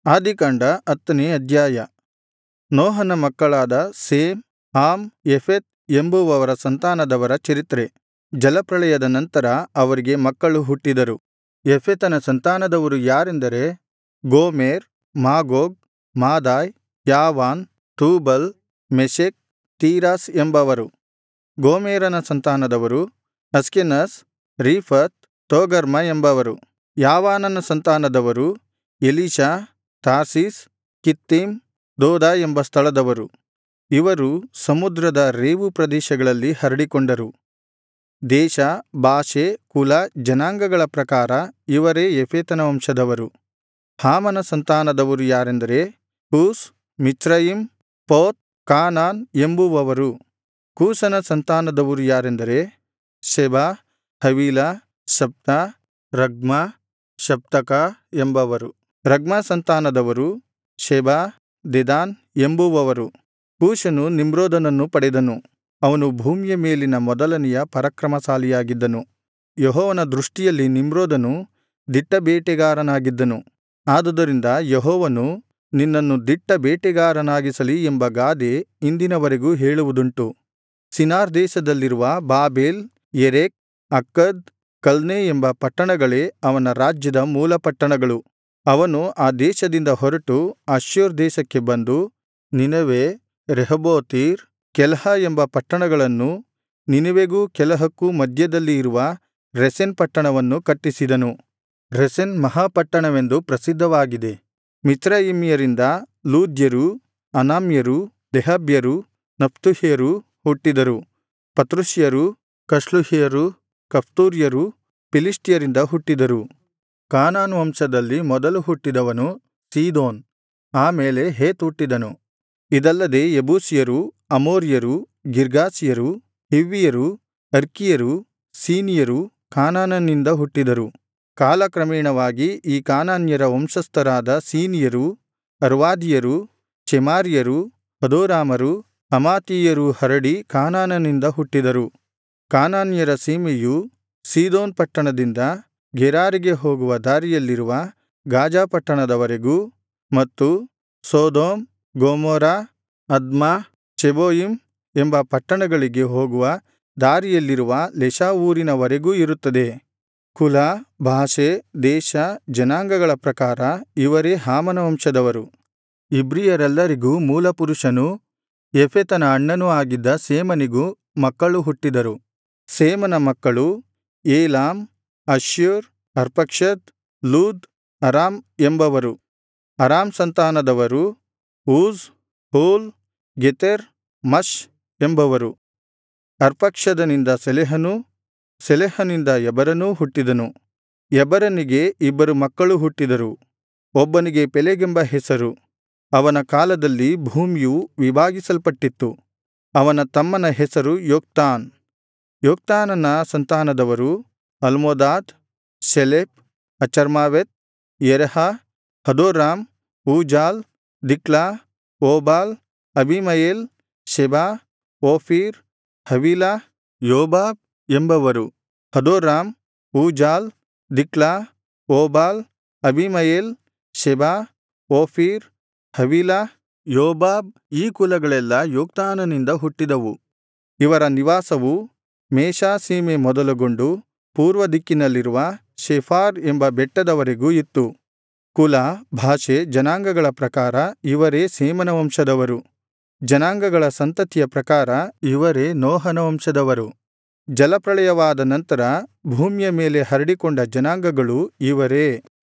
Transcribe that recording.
ಆದಿಕಾಂಡ ಹತ್ತನೇ ಅಧ್ಯಾಯ ನೋಹನ ಮಕ್ಕಳಾದ ಶೇಮ್ ಹಾಮ್ ಯೆಫೆತ್ ಎಂಬುವವರ ಸಂತಾನದವರ ಚರಿತ್ರೆ ಜಲಪ್ರಳಯದ ನಂತರ ಅವರಿಗೆ ಮಕ್ಕಳು ಹುಟ್ಟಿದರು ಯೆಫೆತನ ಸಂತಾನದವರು ಯಾರೆಂದರೆ Gomer Magog Madai Javan Tubal Meshech Tiras ಎಂಬವರು ಗೋಮೆರನ ಸಂತಾನದವರು ಅಷ್ಕೆನಸ್ ರೀಫತ್ ತೋಗರ್ಮ ಎಂಬವರು ಯಾವಾನನ ಸಂತಾನದವರು ಎಲೀಷಾ ತಾರ್ಷೀಷ್ ಕಿತ್ತೀಮ್ ದೋದ ಎಂಬ ಸ್ಥಳದವರು ಇವರು ಸಮುದ್ರದ ರೇವು ಪ್ರದೇಶಗಳಲ್ಲಿ ಹರಡಿಕೊಂಡರು ದೇಶ ಭಾಷೆ ಕುಲ ಜನಾಂಗಗಳ ಪ್ರಕಾರ ಇವರೇ ಯೆಫೆತನ ವಂಶದವರು ಹಾಮನ ಸಂತಾನದವರು ಯಾರೆಂದರೆ ಕೂಷ್ ಮಿಚ್ರಯಿಮ್ ಪೂತ್ ಕಾನಾನ್ ಎಂಬುವವರು ಕೂಷನ ಸಂತಾನದವರು ಯಾರೆಂದರೆ ಸೆಬ ಹವೀಲ ಸಬ್ತ ರಗ್ಮ ಸಬ್ತಕ ಎಂಬವರು ರಗ್ಮ ಸಂತಾನದವರು ಶೆಬ ದೆದಾನ್ ಎಂಬುವವರು ಕೂಷನು ನಿಮ್ರೋದನನ್ನು ಪಡೆದನು ಅವನು ಭೂಮಿಯ ಮೇಲಿನ ಮೊದಲನೆಯ ಪರಾಕ್ರಮಶಾಲಿಯಾಗಿದ್ದನು ಯೆಹೋವನ ದೃಷ್ಟಿಯಲ್ಲಿ ನಿಮ್ರೋದನು ದಿಟ್ಟ ಬೇಟೆಗಾರನಾಗಿದ್ದನು ಆದುದರಿಂದ ಯೆಹೋವನು ನಿನ್ನನ್ನು ದಿಟ್ಟ ಬೇಟೆಗಾರನಾಗಿಸಲಿ ಎಂಬ ಗಾದೆ ಇಂದಿನವರೆಗೂ ಹೇಳುವುದುಂಟು ಶಿನಾರ್ ದೇಶದಲ್ಲಿರುವ ಬಾಬೆಲ್ ಯೆರೆಕ್ ಅಕ್ಕದ್ ಕಲ್ನೇ ಎಂಬ ಪಟ್ಟಣಗಳೇ ಅವನ ರಾಜ್ಯದ ಮೂಲಪಟ್ಟಣಗಳು ಅವನು ಆ ದೇಶದಿಂದ ಹೊರಟು ಅಶ್ಶೂರ್ ದೇಶಕ್ಕೆ ಬಂದು ನಿನವೆ ರೆಹೋಬೋತೀರ್ ಕೆಲ್ಹ ಎಂಬ ಪಟ್ಟಣಗಳನ್ನೂ ನಿನೆವೆಗೂ ಕೆಲಹಕ್ಕೂ ಮಧ್ಯದಲ್ಲಿ ಇರುವ ರೆಸೆನ್ ಪಟ್ಟಣವನ್ನು ಕಟ್ಟಿಸಿದನು ರೆಸೆನ್ ಮಹಾಪಟ್ಟಣವೆಂದು ಪ್ರಸಿದ್ಧವಾಗಿದೆ ಮಿಚ್ರಯಿಮ್ಯರಿಂದ ಲೂದ್ಯರು ಅನಾಮ್ಯರು ಲೆಹಾಬ್ಯರು ನಫ್ತುಹ್ಯರು ಹುಟ್ಟಿದರು ಪತ್ರುಸ್ಯರು ಕಸ್ಲುಹ್ಯರು ಕಫ್ತೋರ್ಯರು ಫಿಲಿಷ್ಟಿಯರಿಂದ ಹುಟ್ಟಿದರು ಕಾನಾನ್ ವಂಶದಲ್ಲಿ ಮೊದಲು ಹುಟ್ಟಿದವನು ಸೀದೋನ್ ಆ ಮೇಲೆ ಹೇತ್ ಹುಟ್ಟಿದನು ಇದಲ್ಲದೆ ಯೆಬೂಸಿಯರು ಅಮೋರಿಯರು ಗಿರ್ಗಾಷಿಯರು ಹಿವ್ವಿಯರು ಅರ್ಕಿಯರು ಸೀನಿಯರು ಕಾನಾನನಿಂದ ಹುಟ್ಟಿದರು ಕಾಲಕ್ರಮೇಣವಾಗಿ ಈ ಕಾನಾನ್ಯರ ವಂಶಸ್ಥರಾದ ಸೀನಿಯರು ಅರ್ವಾದಿಯರು ಚೆಮಾರಿಯರು ಹದೋರಾಮರು ಹಮಾತಿಯರೂ ಹರಡಿ ಕಾನಾನನಿಂದ ಹುಟ್ಟಿದರು ಕಾನಾನ್ಯರ ಸೀಮೆಯು ಸೀದೋನ್ ಪಟ್ಟಣದಿಂದ ಗೆರಾರಿಗೆ ಹೋಗುವ ದಾರಿಯಲ್ಲಿರುವ ಗಾಜಾ ಪಟ್ಟಣದವರೆಗೂ ಮತ್ತು ಸೊದೋಮ್ ಗೊಮೋರ ಅದ್ಮಾ ಚೆಬೋಯಿಮ್ ಎಂಬ ಪಟ್ಟಣಗಳಿಗೆ ಹೋಗುವ ದಾರಿಯಲ್ಲಿರುವ ಲೆಷಾ ಊರಿನವರೆಗೂ ಇರುತ್ತದೆ ಕುಲ ಭಾಷೆ ದೇಶ ಜನಾಂಗಗಳ ಪ್ರಕಾರ ಇವರೇ ಹಾಮನ ವಂಶದವರು ಇಬ್ರಿಯರೆಲ್ಲರಿಗೂ ಮೂಲಪುರುಷನೂ ಯೆಫೆತನ ಅಣ್ಣನೂ ಆಗಿದ್ದ ಶೇಮನಿಗೂ ಮಕ್ಕಳು ಹುಟ್ಟಿದರು ಶೇಮನ ಮಕ್ಕಳು ಏಲಾಮ್ ಅಶ್ಶೂರ್ ಅರ್ಪಕ್ಷದ್ ಲೂದ್ ಅರಾಮ್ ಎಂಬವರು ಅರಾಮ್ ಸಂತಾನದವರು ಊಜ್ ಹೂಲ್ ಗೆತೆರ್ ಮಷ್ ಎಂಬವರು ಅರ್ಪಕ್ಷದನಿಂದ ಶೆಲಹನೂ ಶೆಲಹನಿಂದ ಎಬರನೂ ಹುಟ್ಟಿದನು ಎಬರನಿಗೆ ಇಬ್ಬರು ಮಕ್ಕಳು ಹುಟ್ಟಿದರು ಒಬ್ಬನಿಗೆ ಪೆಲೆಗೆಂಬ ಹೆಸರು ಅವನ ಕಾಲದಲ್ಲಿ ಭೂಮಿಯು ವಿಭಾಗಿಸಲ್ಪಟ್ಟಿತ್ತು ಅವನ ತಮ್ಮನ ಹೆಸರು ಯೊಕ್ತಾನ್ ಯೊಕ್ತಾನನ ಸಂತಾನದವರು Almodad Sheleph Hazarmaveth Jerah Hadoram Uzal Diklah Obal Abimael Sheba Ophir Havilah Jobab ಎಂಬವರು Hadoram Uzal Diklah Obal Abimael Sheba Ophir Havilah Jobab ಈ ಕುಲಗಳೆಲ್ಲಾ ಯೊಕ್ತಾನನಿಂದ ಹುಟ್ಟಿದವು ಇವರ ನಿವಾಸವು ಮೇಶಾ ಸೀಮೆ ಮೊದಲುಗೊಂಡು ಪೂರ್ವ ದಿಕ್ಕಿನಲ್ಲಿರುವ ಶೆಫಾರ್ ಎಂಬ ಬೆಟ್ಟದವರೆಗೂ ಇತ್ತು ಕುಲ ಭಾಷೆ ಜನಾಂಗಗಳ ಪ್ರಕಾರ ಇವರೇ ಶೇಮನ ವಂಶದವರು ಜನಾಂಗಗಳ ಸಂತತಿಯ ಪ್ರಕಾರ ಇವರೇ ನೋಹನ ವಂಶದವರು ಜಲಪ್ರಳಯವಾದ ನಂತರ ಭೂಮಿಯ ಮೇಲೆ ಹರಡಿಕೊಂಡ ಜನಾಂಗಗಳು ಇವರೇ